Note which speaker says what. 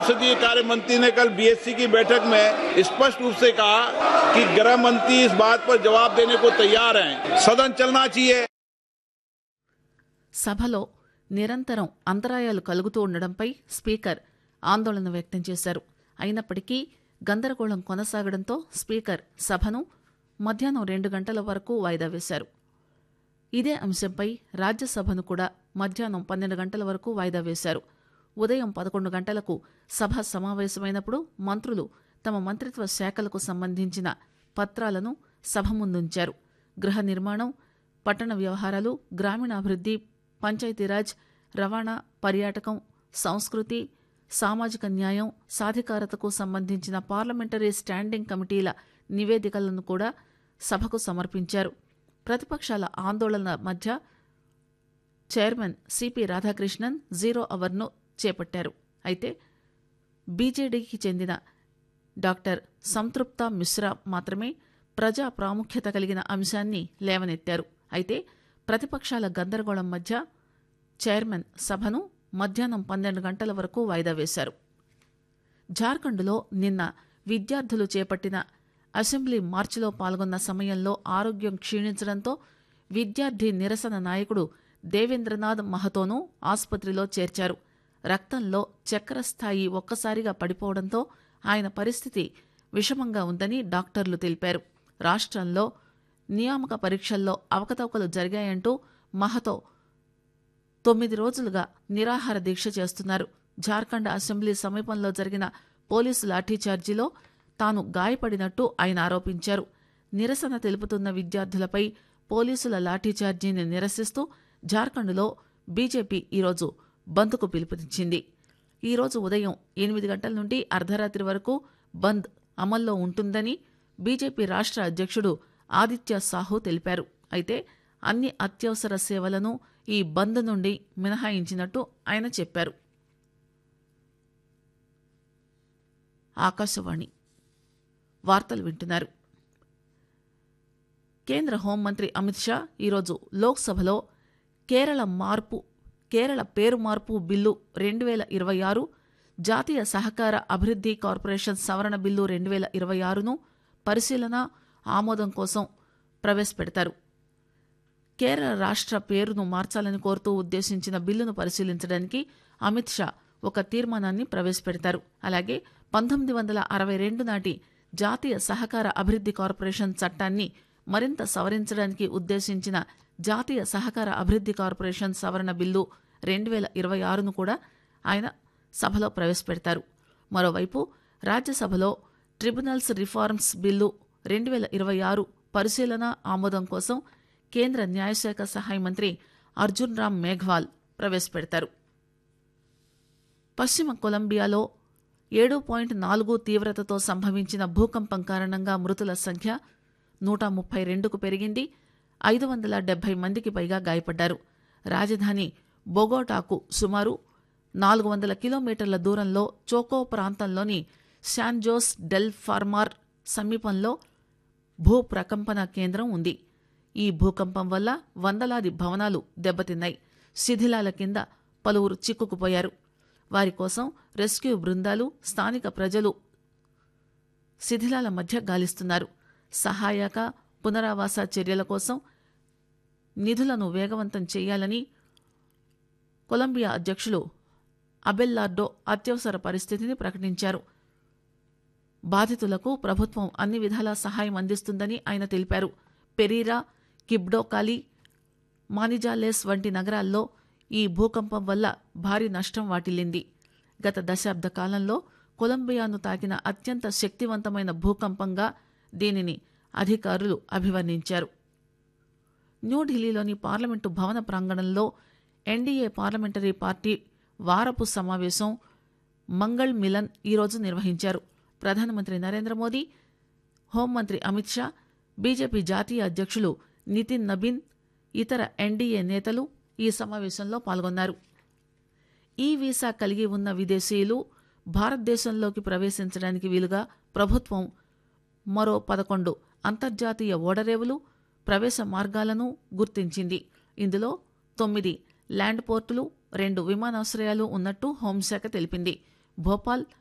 Speaker 1: संसदीय कार्य मंत्री ने कल बीएससी की बैठक में स्पष्ट रूप से कहा कि गृह मंत्री इस बात पर जवाब देने को तैयार हैं सदन चलना चाहिए
Speaker 2: సభలో నిరంతరం అంతరాయాలు కలుగుతూ ఉండడంపై స్పీకర్ ఆందోళన వ్యక్తం చేశారు అయినప్పటికీ గందరగోళం కొనసాగడంతో స్పీకర్ సభను మధ్యాహ్నం రెండు గంటల వరకు వాయిదా వేశారు ఇదే అంశంపై రాజ్యసభను కూడా మధ్యాహ్నం పన్నెండు గంటల వరకు వాయిదా వేశారు ఉదయం పదకొండు గంటలకు సభ సమావేశమైనప్పుడు మంత్రులు తమ మంత్రిత్వ శాఖలకు సంబంధించిన పత్రాలను సభ ముందుంచారు గృహ నిర్మాణం పట్టణ వ్యవహారాలు గ్రామీణాభివృద్ధి పంచాయతీరాజ్ రవాణా పర్యాటకం సంస్కృతి సామాజిక న్యాయం సాధికారతకు సంబంధించిన పార్లమెంటరీ స్టాండింగ్ కమిటీల నివేదికలను కూడా సభకు సమర్పించారు ప్రతిపక్షాల ఆందోళన మధ్య చైర్మన్ సిపి రాధాకృష్ణన్ జీరో అవర్ను చేపట్టారు అయితే బీజేడీకి చెందిన డాక్టర్ సంతృప్త మిశ్రా మాత్రమే ప్రజా ప్రాముఖ్యత కలిగిన అంశాన్ని లేవనెత్తారు అయితే ప్రతిపక్షాల గందరగోళం మధ్య చైర్మన్ సభను మధ్యాహ్నం పన్నెండు గంటల వరకు వాయిదా వేశారు జార్ఖండ్లో నిన్న విద్యార్థులు చేపట్టిన అసెంబ్లీ మార్చిలో పాల్గొన్న సమయంలో ఆరోగ్యం క్షీణించడంతో విద్యార్థి నిరసన నాయకుడు దేవేంద్రనాథ్ మహతోను ఆసుపత్రిలో చేర్చారు రక్తంలో చక్కెర స్థాయి ఒక్కసారిగా పడిపోవడంతో ఆయన పరిస్థితి విషమంగా ఉందని డాక్టర్లు తెలిపారు రాష్ట్రంలో నియామక పరీక్షల్లో అవకతవకలు జరిగాయంటూ మహతో తొమ్మిది రోజులుగా నిరాహార దీక్ష చేస్తున్నారు జార్ఖండ్ అసెంబ్లీ సమీపంలో జరిగిన పోలీసు లాఠీచార్జీలో తాను గాయపడినట్టు ఆయన ఆరోపించారు నిరసన తెలుపుతున్న విద్యార్థులపై పోలీసుల లాఠీచార్జీని నిరసిస్తూ జార్ఖండ్లో బీజేపీ ఈరోజు బంద్కు పిలుపునిచ్చింది ఈరోజు ఉదయం ఎనిమిది గంటల నుండి అర్ధరాత్రి వరకు బంద్ అమల్లో ఉంటుందని బీజేపీ రాష్ట్ర అధ్యక్షుడు ఆదిత్య సాహు తెలిపారు అయితే అన్ని అత్యవసర సేవలను ఈ బంద్ నుండి మినహాయించినట్టు ఆయన చెప్పారు ఆకాశవాణి వార్తలు వింటున్నారు కేంద్ర హోంమంత్రి అమిత్ షా ఈరోజు లోక్సభలో కేరళ మార్పు కేరళ పేరు మార్పు బిల్లు రెండు వేల ఇరవై ఆరు జాతీయ సహకార అభివృద్ధి కార్పొరేషన్ సవరణ బిల్లు రెండు వేల ఇరవై ఆరును పరిశీలన ఆమోదం కోసం ప్రవేశపెడతారు కేరళ రాష్ట్ర పేరును మార్చాలని కోరుతూ ఉద్దేశించిన బిల్లును పరిశీలించడానికి అమిత్ షా ఒక తీర్మానాన్ని ప్రవేశపెడతారు అలాగే పంతొమ్మిది వందల అరవై రెండు నాటి జాతీయ సహకార అభివృద్ధి కార్పొరేషన్ చట్టాన్ని మరింత సవరించడానికి ఉద్దేశించిన జాతీయ సహకార అభివృద్ధి కార్పొరేషన్ సవరణ బిల్లు రెండు వేల ఇరవై ఆరును కూడా ఆయన సభలో ప్రవేశపెడతారు మరోవైపు రాజ్యసభలో ట్రిబ్యునల్స్ రిఫార్మ్స్ బిల్లు రెండు వేల ఇరవై ఆరు పరిశీలన ఆమోదం కోసం కేంద్ర న్యాయశాఖ సహాయ మంత్రి అర్జున్ రామ్ మేఘ్వాల్ ప్రవేశపెడతారు పశ్చిమ కొలంబియాలో ఏడు పాయింట్ నాలుగు తీవ్రతతో సంభవించిన భూకంపం కారణంగా మృతుల సంఖ్య నూట ముప్పై రెండుకు పెరిగింది ఐదు వందల డెబ్బై మందికి పైగా గాయపడ్డారు రాజధాని బొగోటాకు సుమారు నాలుగు వందల కిలోమీటర్ల దూరంలో చోకో ప్రాంతంలోని శాన్జోస్ డెల్ ఫార్మార్ సమీపంలో భూ ప్రకంపన కేంద్రం ఉంది ఈ భూకంపం వల్ల వందలాది భవనాలు దెబ్బతిన్నాయి శిథిలాల కింద పలువురు చిక్కుకుపోయారు వారి కోసం రెస్క్యూ బృందాలు స్థానిక ప్రజలు శిథిలాల మధ్య గాలిస్తున్నారు సహాయక పునరావాస చర్యల కోసం నిధులను వేగవంతం చేయాలని కొలంబియా అధ్యక్షులు అబెల్లార్డో అత్యవసర పరిస్థితిని ప్రకటించారు బాధితులకు ప్రభుత్వం అన్ని విధాలా సహాయం అందిస్తుందని ఆయన తెలిపారు పెరీరా కిబ్డోకాలి మానిజాలేస్ వంటి నగరాల్లో ఈ భూకంపం వల్ల భారీ నష్టం వాటిల్లింది గత దశాబ్ద కాలంలో కొలంబియాను తాకిన అత్యంత శక్తివంతమైన భూకంపంగా దీనిని అధికారులు అభివర్ణించారు న్యూఢిల్లీలోని పార్లమెంటు భవన ప్రాంగణంలో ఎన్డీఏ పార్లమెంటరీ పార్టీ వారపు సమావేశం మంగళ్ మిలన్ ఈరోజు నిర్వహించారు ప్రధానమంత్రి నరేంద్ర మోదీ హోంమంత్రి అమిత్ షా బీజేపీ జాతీయ అధ్యక్షులు నితిన్ నబీన్ ఇతర ఎన్డీఏ నేతలు ఈ సమావేశంలో పాల్గొన్నారు ఈ వీసా కలిగి ఉన్న విదేశీయులు భారతదేశంలోకి ప్రవేశించడానికి వీలుగా ప్రభుత్వం మరో పదకొండు అంతర్జాతీయ ఓడరేవులు ప్రవేశ మార్గాలను గుర్తించింది ఇందులో తొమ్మిది ల్యాండ్ పోర్టులు రెండు విమానాశ్రయాలు ఉన్నట్టు హోంశాఖ తెలిపింది భోపాల్